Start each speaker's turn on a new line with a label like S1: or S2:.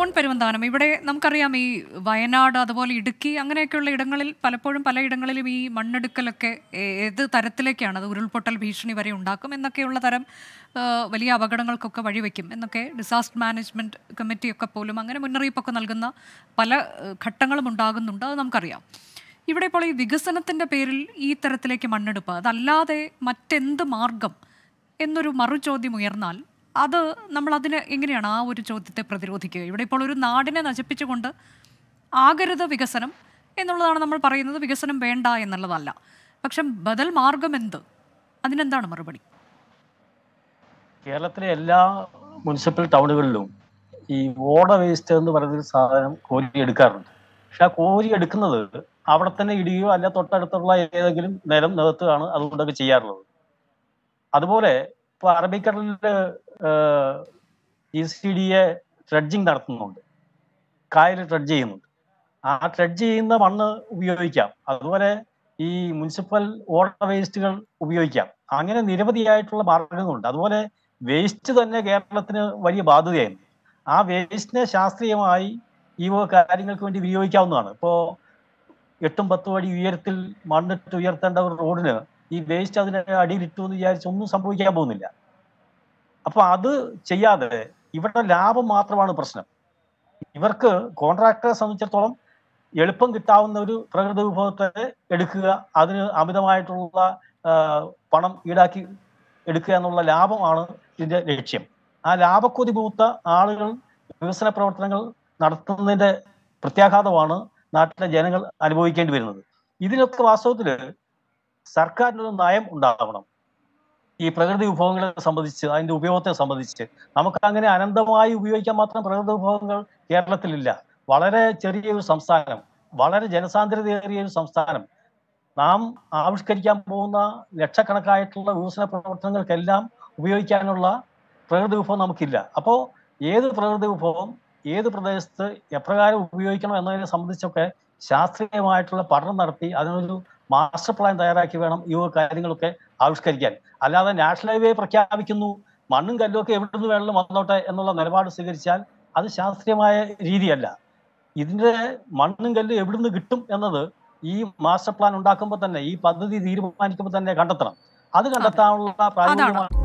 S1: John Peruvanthanam ഇവിടെ നമുക്കറിയാം ഈ വയനാട് അതുപോലെ ഇടുക്കി അങ്ങനെയൊക്കെയുള്ള ഇടങ്ങളിൽ പലപ്പോഴും പലയിടങ്ങളിലും ഈ മണ്ണെടുക്കലൊക്കെ ഏത് തരത്തിലേക്കാണ് അത് ഉരുൾപൊട്ടൽ ഭീഷണി വരെ ഉണ്ടാക്കും എന്നൊക്കെയുള്ള തരം ആ, വലിയ അപകടങ്ങൾക്കൊക്കെ വഴിവെക്കും എന്നൊക്കെ ഡിസാസ്റ്റർ മാനേജ്മെൻറ്റ് കമ്മിറ്റിയൊക്കെ പോലും അങ്ങനെ മുന്നറിയിപ്പൊക്കെ നൽകുന്ന പല ആ, ഘട്ടങ്ങളും ഉണ്ടാകുന്നുണ്ട് അത് നമുക്കറിയാം ഇവിടെ ഇപ്പോൾ ഈ വികസനത്തിൻ്റെ പേരിൽ ഈ തരത്തിലേക്ക് മണ്ണെടുപ്പ് അതല്ലാതെ മറ്റെന്ത് മാർഗം എന്നൊരു മറുചോദ്യം ഉയർന്നാൽ അത് നമ്മൾ അതിന് എങ്ങനെയാണ് ആ ഒരു ചോദ്യത്തെ പ്രതിരോധിക്കുക ഇവിടെ ഇപ്പോൾ ഒരു നാടിനെ നശിപ്പിച്ചുകൊണ്ട് ആകരുത് വികസനം എന്നുള്ളതാണ് നമ്മൾ പറയുന്നത് വികസനം വേണ്ട എന്നുള്ളതല്ല പക്ഷെ ബദൽ മാർഗം എന്ത് അതിനെന്താണ് മറുപടി
S2: കേരളത്തിലെ എല്ലാ മുനിസിപ്പൽ ടൗണുകളിലും ഈ ഓട വേസ്റ്റ് എന്ന് പറയുന്ന സാധനം കോരി എടുക്കാറുണ്ട് പക്ഷെ ആ കോരി എടുക്കുന്നത് അവിടെ തന്നെ ഇടുകയോ അല്ല തൊട്ടടുത്തുള്ള ഏതെങ്കിലും നിലം നികത്തുകയാണ് അതുകൊണ്ടൊക്കെ ചെയ്യാറുള്ളത് അതുപോലെ ഇപ്പൊ അറബിക്കടലില് E C D A dredging നടത്തുന്നുണ്ട് കായൽ ട്രെഡ്ജ് ചെയ്യുന്നുണ്ട് ആ ട്രെഡ്ജ് ചെയ്യുന്ന മണ്ണ് ഉപയോഗിക്കാം അതുപോലെ ഈ മുനിസിപ്പൽ ഓട വേസ്റ്റുകൾ ഉപയോഗിക്കാം അങ്ങനെ നിരവധിയായിട്ടുള്ള മാർഗങ്ങളുണ്ട് അതുപോലെ വേസ്റ്റ് തന്നെ കേരളത്തിന് വലിയ ബാധ്യതയായിരുന്നു ആ വേസ്റ്റിനെ ശാസ്ത്രീയമായി ഈ വക കാര്യങ്ങൾക്ക് വേണ്ടി വിനിയോഗിക്കാവുന്നതാണ് ഇപ്പോ എട്ടും പത്തും അടി ഉയരത്തിൽ മണ്ണിട്ട് ഉയർത്തേണ്ട ഒരു റോഡിന് ഈ വേസ്റ്റ് അതിന് അടിയിലിട്ടു എന്ന് വിചാരിച്ച് ഒന്നും സംഭവിക്കാൻ പോകുന്നില്ല അപ്പൊ അത് ചെയ്യാതെ ഇവിടെ ലാഭം മാത്രമാണ് പ്രശ്നം ഇവർക്ക് കോൺട്രാക്ടറെ സംബന്ധിച്ചിടത്തോളം എളുപ്പം കിട്ടാവുന്ന ഒരു പ്രകൃതി വിഭവത്തെ എടുക്കുക അതിന് അമിതമായിട്ടുള്ള ആ, പണം ഈടാക്കി എടുക്കുക എന്നുള്ള ലാഭമാണ് ഇതിന്റെ ലക്ഷ്യം ആ ലാഭക്കൊതി പൂത്ത ആളുകൾ വികസന പ്രവർത്തനങ്ങൾ നടത്തുന്നതിന്റെ പ്രത്യാഘാതമാണ് നാട്ടിലെ ജനങ്ങൾ അനുഭവിക്കേണ്ടി വരുന്നത് ഇതിനൊക്കെ വാസ്തവത്തില് സർക്കാരിനൊരു നയം ഉണ്ടാവണം ഈ പ്രകൃതി വിഭവങ്ങളെ സംബന്ധിച്ച് അതിന്റെ ഉപയോഗത്തെ സംബന്ധിച്ച് നമുക്ക് അങ്ങനെ അനന്തമായി ഉപയോഗിക്കാൻ മാത്രം പ്രകൃതി വിഭവങ്ങൾ കേരളത്തിലില്ല വളരെ ചെറിയൊരു സംസ്ഥാനം വളരെ ജനസാന്ദ്രതയേറിയ ഒരു സംസ്ഥാനം നാം ആവിഷ്കരിക്കാൻ പോകുന്ന ലക്ഷക്കണക്കായിട്ടുള്ള വികസന പ്രവർത്തനങ്ങൾക്കെല്ലാം ഉപയോഗിക്കാനുള്ള പ്രകൃതി വിഭവം നമുക്കില്ല അപ്പോൾ ഏത് പ്രകൃതി വിഭവം ഏത് പ്രദേശത്ത് എപ്രകാരം ഉപയോഗിക്കണം എന്നതിനെ സംബന്ധിച്ചൊക്കെ ശാസ്ത്രീയമായിട്ടുള്ള പഠനം നടത്തി അതിനൊരു മാസ്റ്റർ പ്ലാൻ തയ്യാറാക്കി വേണം ഈ വക കാര്യങ്ങളൊക്കെ ആവിഷ്കരിക്കാൻ അല്ലാതെ നാഷണൽ ഹൈവേ പ്രഖ്യാപിക്കുന്നു മണ്ണും കല്ലും ഒക്കെ എവിടെ നിന്ന് വേണമെങ്കിലും വന്നോട്ടെ എന്നുള്ള നിലപാട് സ്വീകരിച്ചാൽ അത് ശാസ്ത്രീയമായ രീതിയല്ല ഇതിന്റെ മണ്ണും കല്ലും എവിടുന്ന് കിട്ടും എന്നത് ഈ മാസ്റ്റർ പ്ലാൻ ഉണ്ടാക്കുമ്പോൾ തന്നെ ഈ പദ്ധതി തീരുമാനിക്കുമ്പോൾ തന്നെ കണ്ടെത്തണം അത് കണ്ടെത്താനുള്ള പ്രായോഗികമായ